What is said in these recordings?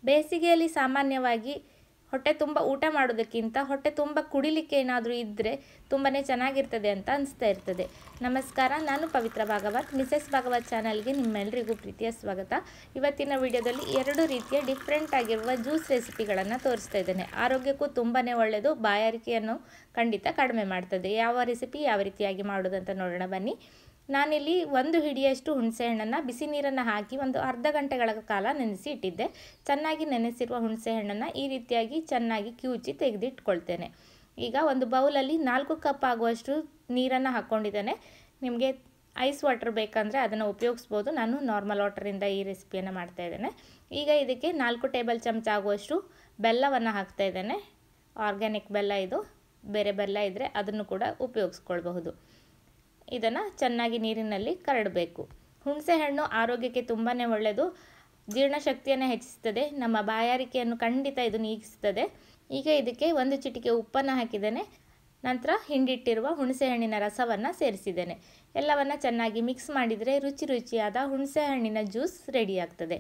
ಬೇಸಿಗೆಯಲ್ಲಿ ಸಾಮಾನ್ಯವಾಗಿ ಹೊಟ್ಟೆ ತುಂಬ ಊಟ ಮಾಡೋದಕ್ಕಿಂತ ಹೊಟ್ಟೆ ತುಂಬ ಕುಡಿಲಿಕ್ಕೆ ಏನಾದರೂ ಇದ್ದರೆ ತುಂಬಾ ಚೆನ್ನಾಗಿರ್ತದೆ ಅಂತ ಅನಿಸ್ತಾ ಇರ್ತದೆ ನಮಸ್ಕಾರ ನಾನು ಪವಿತ್ರ ಭಾಗವತ್ ಮಿಸೆಸ್ ಭಾಗವತ್ ಚಾನಲ್ಗೆ ನಿಮ್ಮೆಲ್ಲರಿಗೂ ಪ್ರೀತಿಯ ಸ್ವಾಗತ ಇವತ್ತಿನ ವಿಡಿಯೋದಲ್ಲಿ ಎರಡು ರೀತಿಯ ಡಿಫ್ರೆಂಟ್ ಆಗಿರುವ ಜ್ಯೂಸ್ ರೆಸಿಪಿಗಳನ್ನು ತೋರಿಸ್ತಾ ಇದ್ದೇನೆ ಆರೋಗ್ಯಕ್ಕೂ ತುಂಬಾ ಒಳ್ಳೆಯದು ಬಾಯಾರಿಕೆಯನ್ನು ಖಂಡಿತ ಕಡಿಮೆ ಮಾಡ್ತದೆ ಯಾವ ರೆಸಿಪಿ ಯಾವ ರೀತಿಯಾಗಿ ಮಾಡೋದಂತ ನೋಡೋಣ ಬನ್ನಿ ನಾನಿಲ್ಲಿ ಒಂದು ಹಿಡಿಯಷ್ಟು ಹುಣಸೆಹಣ್ಣನ್ನು ಬಿಸಿ ನೀರನ್ನು ಹಾಕಿ ಒಂದು ಅರ್ಧ ಗಂಟೆಗಳ ಕಾಲ ನೆನೆಸಿ ಇಟ್ಟಿದ್ದೆ ಚೆನ್ನಾಗಿ ನೆನೆಸಿರುವ ಹುಣಸೆಹಣ್ಣನ್ನು ಈ ರೀತಿಯಾಗಿ ಚೆನ್ನಾಗಿ ಕಿವುಚಿ ತೆಗೆದಿಟ್ಕೊಳ್ತೇನೆ ಈಗ ಒಂದು ಬೌಲಲ್ಲಿ ನಾಲ್ಕು ಕಪ್ ಆಗುವಷ್ಟು ನೀರನ್ನು ಹಾಕ್ಕೊಂಡಿದ್ದೇನೆ ನಿಮಗೆ ಐಸ್ ವಾಟರ್ ಬೇಕಂದರೆ ಅದನ್ನು ಉಪಯೋಗಿಸ್ಬೋದು ನಾನು ನಾರ್ಮಲ್ ವಾಟರಿಂದ ಈ ರೆಸಿಪಿಯನ್ನು ಮಾಡ್ತಾ ಇದ್ದೇನೆ ಈಗ ಇದಕ್ಕೆ ನಾಲ್ಕು ಟೇಬಲ್ ಚಮಚ ಆಗುವಷ್ಟು ಬೆಲ್ಲವನ್ನು ಹಾಕ್ತಾ ಇದ್ದೇನೆ ಆರ್ಗ್ಯಾನಿಕ್ ಬೆಲ್ಲ ಇದು ಬೇರೆ ಬೆಲ್ಲ ಇದ್ದರೆ ಅದನ್ನು ಕೂಡ ಉಪಯೋಗಿಸ್ಕೊಳ್ಬಹುದು ಇದನ್ನು ಚೆನ್ನಾಗಿ ನೀರಿನಲ್ಲಿ ಕರಡಬೇಕು ಹುಣಸೆಹಣ್ಣು ಆರೋಗ್ಯಕ್ಕೆ ತುಂಬಾ ಒಳ್ಳೆಯದು ಜೀರ್ಣಶಕ್ತಿಯನ್ನು ಹೆಚ್ಚಿಸ್ತದೆ ನಮ್ಮ ಬಾಯಾರಿಕೆಯನ್ನು ಖಂಡಿತ ಇದು ನೀಗಿಸ್ತದೆ ಈಗ ಇದಕ್ಕೆ ಒಂದು ಚಿಟಿಕೆ ಉಪ್ಪನ್ನು ಹಾಕಿದ್ದೇನೆ ನಂತರ ಹಿಂಡಿಟ್ಟಿರುವ ಹುಣಸೆಹಣ್ಣಿನ ರಸವನ್ನು ಸೇರಿಸಿದ್ದೇನೆ ಎಲ್ಲವನ್ನು ಚೆನ್ನಾಗಿ ಮಿಕ್ಸ್ ಮಾಡಿದರೆ ರುಚಿ ರುಚಿಯಾದ ಹುಣಸೆಹಣ್ಣಿನ ಜ್ಯೂಸ್ ರೆಡಿ ಆಗ್ತದೆ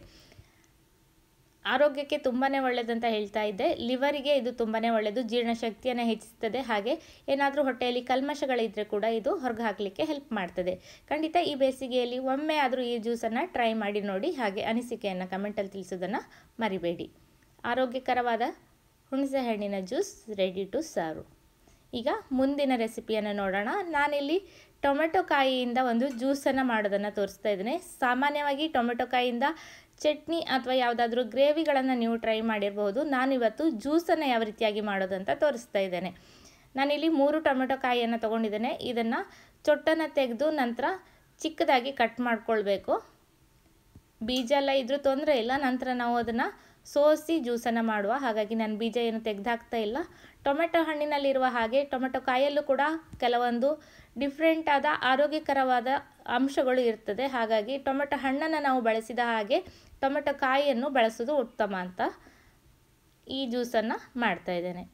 ಆರೋಗ್ಯಕ್ಕೆ ತುಂಬಾ ಒಳ್ಳೆಯದಂತ ಹೇಳ್ತಾ ಇದ್ದೆ ಲಿವರಿಗೆ ಇದು ತುಂಬಾ ಒಳ್ಳೆಯದು ಜೀರ್ಣಶಕ್ತಿಯನ್ನು ಹೆಚ್ಚಿಸ್ತದೆ ಹಾಗೆ ಏನಾದರೂ ಹೊಟ್ಟೆಯಲ್ಲಿ ಕಲ್ಮಶಗಳಿದ್ದರೆ ಕೂಡ ಇದು ಹೊರಗೆ ಹಾಕಲಿಕ್ಕೆ ಹೆಲ್ಪ್ ಮಾಡ್ತದೆ ಖಂಡಿತ ಈ ಬೇಸಿಗೆಯಲ್ಲಿ ಒಮ್ಮೆ ಆದರೂ ಈ ಜ್ಯೂಸನ್ನು ಟ್ರೈ ಮಾಡಿ ನೋಡಿ ಹಾಗೆ ಅನಿಸಿಕೆಯನ್ನು ಕಮೆಂಟಲ್ಲಿ ತಿಳಿಸೋದನ್ನು ಮರಿಬೇಡಿ ಆರೋಗ್ಯಕರವಾದ ಹುಣಸೆ ಹಣ್ಣಿನ ಜ್ಯೂಸ್ ರೆಡಿ ಟು ಸರ್ವ್ ಈಗ ಮುಂದಿನ ರೆಸಿಪಿಯನ್ನು ನೋಡೋಣ ನಾನಿಲ್ಲಿ ಟೊಮೆಟೊ ಕಾಯಿಯಿಂದ ಒಂದು ಜ್ಯೂಸನ್ನು ಮಾಡೋದನ್ನು ತೋರಿಸ್ತಾ ಇದ್ದೇನೆ ಸಾಮಾನ್ಯವಾಗಿ ಟೊಮೆಟೊ ಕಾಯಿಯಿಂದ ಚಟ್ನಿ ಅಥವಾ ಯಾವುದಾದ್ರೂ ಗ್ರೇವಿಗಳನ್ನು ನೀವು ಟ್ರೈ ಮಾಡಿರ್ಬೋದು ನಾನಿವತ್ತು ಜ್ಯೂಸನ್ನು ಯಾವ ರೀತಿಯಾಗಿ ಮಾಡೋದಂತ ತೋರಿಸ್ತಾ ಇದ್ದೇನೆ ನಾನಿಲ್ಲಿ ಮೂರು ಟೊಮೆಟೊ ಕಾಯಿಯನ್ನು ತೊಗೊಂಡಿದ್ದೇನೆ ಇದನ್ನು ಚೊಟ್ಟನ್ನು ತೆಗೆದು ನಂತರ ಚಿಕ್ಕದಾಗಿ ಕಟ್ ಮಾಡ್ಕೊಳ್ಬೇಕು ಬೀಜ ಎಲ್ಲ ಇದ್ರೂ ತೊಂದರೆ ಇಲ್ಲ ನಂತರ ನಾವು ಅದನ್ನು ಸೋಸಿ ಜ್ಯೂಸನ್ನು ಮಾಡುವ ಹಾಗಾಗಿ ನಾನು ಬೀಜ ಏನು ತೆಗೆದಾಕ್ತಾ ಇಲ್ಲ ಟೊಮೆಟೊ ಹಣ್ಣಿನಲ್ಲಿರುವ ಹಾಗೆ ಟೊಮೆಟೊ ಕಾಯಲ್ಲೂ ಕೂಡ ಕೆಲವೊಂದು ಡಿಫ್ರೆಂಟ್ ಆದ ಆರೋಗ್ಯಕರವಾದ ಅಂಶಗಳು ಇರ್ತದೆ ಹಾಗಾಗಿ ಟೊಮೆಟೊ ಹಣ್ಣನ್ನು ನಾವು ಬಳಸಿದ ಹಾಗೆ ಟೊಮೆಟೊ ಕಾಯಿಯನ್ನು ಬಳಸೋದು ಉತ್ತಮ ಅಂತ ಈ ಜ್ಯೂಸನ್ನು ಮಾಡ್ತಾ ಇದ್ದೇನೆ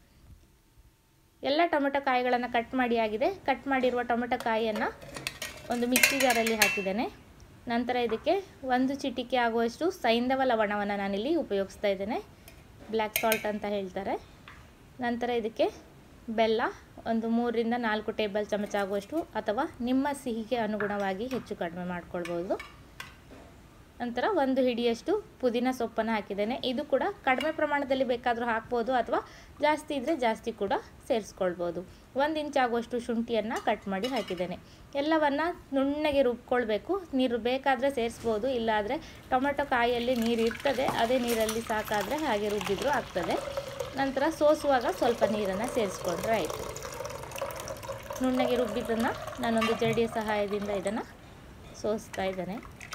ಎಲ್ಲ ಟೊಮೆಟೊ ಕಾಯಿಗಳನ್ನು ಕಟ್ ಮಾಡಿ ಆಗಿದೆ ಕಟ್ ಮಾಡಿರುವ ಟೊಮೆಟೊ ಕಾಯಿಯನ್ನು ಒಂದು ಮಿಕ್ಸಿ ಜಾರಲ್ಲಿ ಹಾಕಿದ್ದೇನೆ ನಂತರ ಇದಕ್ಕೆ ಒಂದು ಚಿಟಿಕೆ ಆಗುವಷ್ಟು ಸೈಂಧವ ಲವಣವನ್ನು ನಾನಿಲ್ಲಿ ಉಪಯೋಗಿಸ್ತಾ ಇದ್ದೇನೆ ಬ್ಲ್ಯಾಕ್ ಸಾಲ್ಟ್ ಅಂತ ಹೇಳ್ತಾರೆ ನಂತರ ಇದಕ್ಕೆ ಬೆಲ್ಲ ಒಂದು ಮೂರರಿಂದ ನಾಲ್ಕು ಟೇಬಲ್ ಚಮಚ ಆಗುವಷ್ಟು ಅಥವಾ ನಿಮ್ಮ ಸಿಹಿಗೆ ಅನುಗುಣವಾಗಿ ಹೆಚ್ಚು ಕಡಿಮೆ ಮಾಡ್ಕೊಳ್ಬೋದು ನಂತರ ಒಂದು ಹಿಡಿಯಷ್ಟು ಪುದೀನ ಸೊಪ್ಪನ್ನು ಹಾಕಿದ್ದೇನೆ ಇದು ಕೂಡ ಕಡಿಮೆ ಪ್ರಮಾಣದಲ್ಲಿ ಬೇಕಾದರೂ ಹಾಕ್ಬೋದು ಅಥವಾ ಜಾಸ್ತಿ ಇದ್ದರೆ ಜಾಸ್ತಿ ಕೂಡ ಸೇರಿಸ್ಕೊಳ್ಬೋದು ಒಂದು ಇಂಚ್ ಆಗುವಷ್ಟು ಶುಂಠಿಯನ್ನು ಕಟ್ ಮಾಡಿ ಹಾಕಿದ್ದೇನೆ ಎಲ್ಲವನ್ನು ನುಣ್ಣಗೆ ರುಬ್ಕೊಳ್ಬೇಕು ನೀರು ಬೇಕಾದರೆ ಸೇರಿಸ್ಬೋದು ಇಲ್ಲಾದರೆ ಟೊಮೆಟೊ ಕಾಯಲ್ಲಿ ನೀರು ಇರ್ತದೆ ಅದೇ ನೀರಲ್ಲಿ ಸಾಕಾದರೆ ಹಾಗೆ ರುಬ್ಬಿದ್ರೂ ಆಗ್ತದೆ ನಂತರ ಸೋಸುವಾಗ ಸ್ವಲ್ಪ ನೀರನ್ನು ಸೇರಿಸ್ಕೊಂಡ್ರೆ ಆಯಿತು ನುಣ್ಣಗೆ ರುಬ್ಬಿದ್ದನ್ನು ನಾನೊಂದು ಜಡಿಯ ಸಹಾಯದಿಂದ ಇದನ್ನು ಸೋಸ್ತಾ ಇದ್ದೇನೆ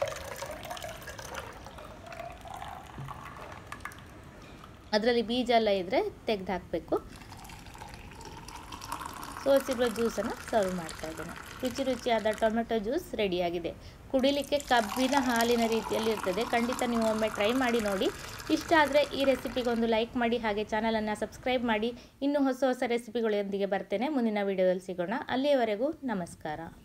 ಅದರಲ್ಲಿ ಬೀಜ ಎಲ್ಲ ಇದ್ದರೆ ತೆಗೆದು ಹಾಕಬೇಕು ಸೋಸಿರೋ ಜ್ಯೂಸನ್ನು ಸರ್ವ್ ಮಾಡ್ತಾ ಇದ್ದೇನೆ ರುಚಿ ರುಚಿಯಾದ ಟೊಮೆಟೊ ಜ್ಯೂಸ್ ರೆಡಿಯಾಗಿದೆ ಕುಡಿಲಿಕ್ಕೆ ಕಬ್ಬಿನ ಹಾಲಿನ ರೀತಿಯಲ್ಲಿ ಇರ್ತದೆ ಖಂಡಿತ ನೀವು ಒಮ್ಮೆ ಟ್ರೈ ಮಾಡಿ ನೋಡಿ ಇಷ್ಟ ಆದರೆ ಈ ರೆಸಿಪಿಗೊಂದು ಲೈಕ್ ಮಾಡಿ ಹಾಗೆ ಚಾನಲನ್ನು ಸಬ್ಸ್ಕ್ರೈಬ್ ಮಾಡಿ ಇನ್ನೂ ಹೊಸ ಹೊಸ ರೆಸಿಪಿಗಳೊಂದಿಗೆ ಬರ್ತೇನೆ ಮುಂದಿನ ವೀಡಿಯೋದಲ್ಲಿ ಸಿಗೋಣ ಅಲ್ಲಿಯವರೆಗೂ ನಮಸ್ಕಾರ